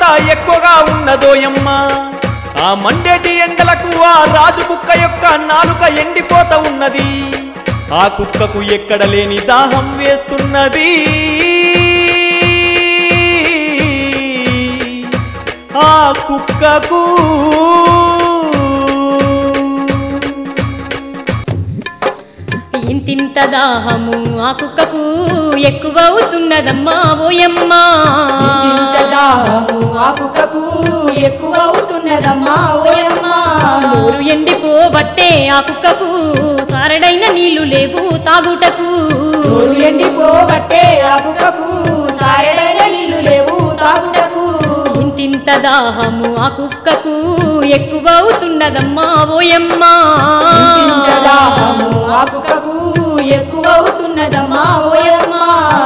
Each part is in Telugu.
ఎక్కువగా ఉన్నదోయమ్మ ఆ మండేటి ఎండలకు ఆ రాజు కుక్క యొక్క నాలుక ఎండిపోత ఉన్నది ఆ కుక్కకు ఎక్కడ లేని దాహం వేస్తున్నది ఆ కుక్కకు ఇంతింత దాహము ఆ కుక్కకు ఎక్కువవుతున్నదమ్మా ఓయమ్మా ఇంత దాహము ఆ కుక్కకు ఎక్కువ అవుతున్నదమ్మా ఓయమ్మా నోరు ఎండిపోబట్టే ఆ కుక్కకు సారడైన నీళ్లు లేవు తాగుటకు నోరు ఎండిపోబట్టే ఆ కుక్కకు సారెడైన నీళ్లు లేవు తాగుటకు ఇంతింత దాహము ఆ కుక్కకు ఎక్కువవుతున్నదమ్మా ఓయమ్మా ఇంత దాహము ఆ కుక్కకు ఎక్కువ అవుతున్నదమ్మా ఓయమ్మా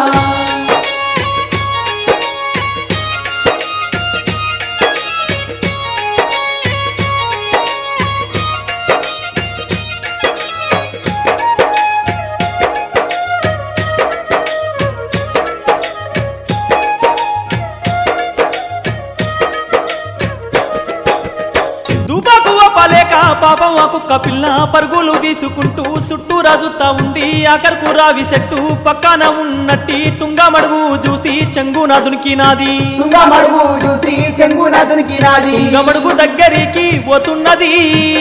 దుబాకు పలేక పాపం ఆ కుక్క పిల్ల పరుగులు తీసుకుంటూ చుట్టూ రాజుతా ఉంది ఆఖరుకు రావి చెట్టు పక్కన ఉన్నట్టి తుంగమడుగు చూసి చెంగున దునికినాది తుంగ మడుగు చూసి చెంగున దునికినాది తుంగమడుగు దగ్గరికి పోతున్నది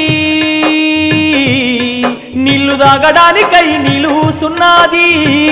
నీళ్లు తాగడానికై నీళ్ళు సున్నది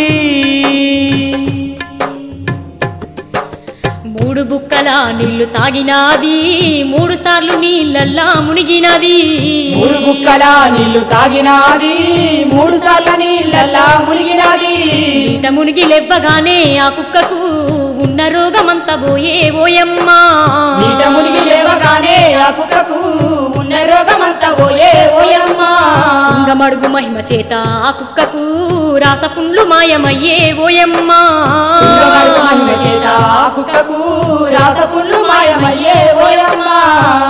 మూడు బుక్కల నీళ్లు తాగినాది మూడు సార్లు నీళ్ళల్లా మునిగినది మూడు గుక్కల నీళ్లు తాగినాది మూడు సార్ల నీళ్ళల్లా మునిగినాది ఈత మునిగి లెవ్వగానే ఆ కుక్కకు ఉన్న రోగమంతా పోయే ఓయమ్మా నీట మునిగి లేవగానే ఆ కుక్కకు ఉన్న రోగమంతా పోయే ఓయమ్మా మడుగు మహిమ చేత ఆ కుక్కకు రాసపుండ్లు మాయమయ్యే ఓయమ్మా తుంగమడుగు మహిమ చేత ఆ కుక్కకు రాసపుళ్ళు మాయమయ్యే ఓయమ్మా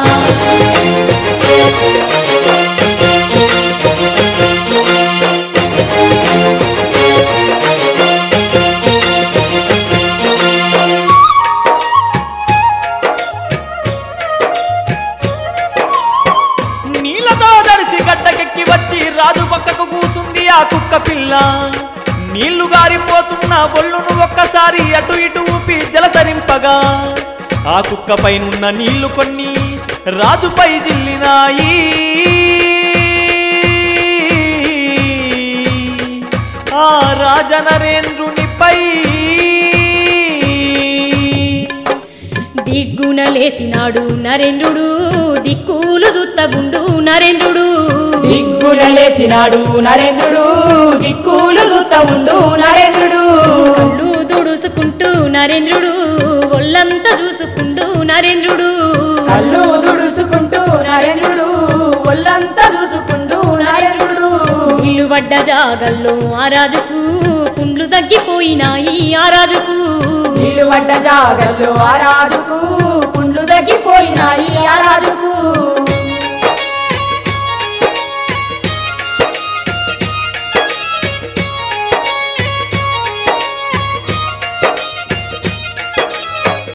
నీళ్ళతో దరిచి గడ్డకెక్కి వచ్చి రాజు పక్కకు కూసుంది ఆ కుక్క పిల్ల నీళ్లు గారిపోతున్న ఒళ్ళును ఒక్కసారి అటు ఇటు ఊపి జలతరింపగా ఆ కుక్క పైనున్న నీళ్లు కొన్ని రాజుపై జిల్లినాయి ఆ రాజనరేంద్రునిపై దిగ్గున లేసినాడు నరేంద్రుడు దిక్కులు జుత్తగుండు నరేంద్రుడు దిగ్గున లేచినాడు నరేంద్రుడు దిక్కులు చూత ఉండు నరేంద్రుడు కళ్ళు దుడుసుకుంటూ నరేంద్రుడు ఒళ్ళంతా చూసుకుంటూ నరేంద్రుడు కళ్ళు దుడుసుకుంటూ నరేంద్రుడు ఒళ్ళంతా చూసుకుంటూ నరేంద్రుడు ఇల్లు పడ్డ జాగల్లో ఆ రాజుకు కుండ్లు తగ్గిపోయినాయి ఆ రాజుకు నీళ్లు పడ్డ జాగల్లో ఆ రాజుకు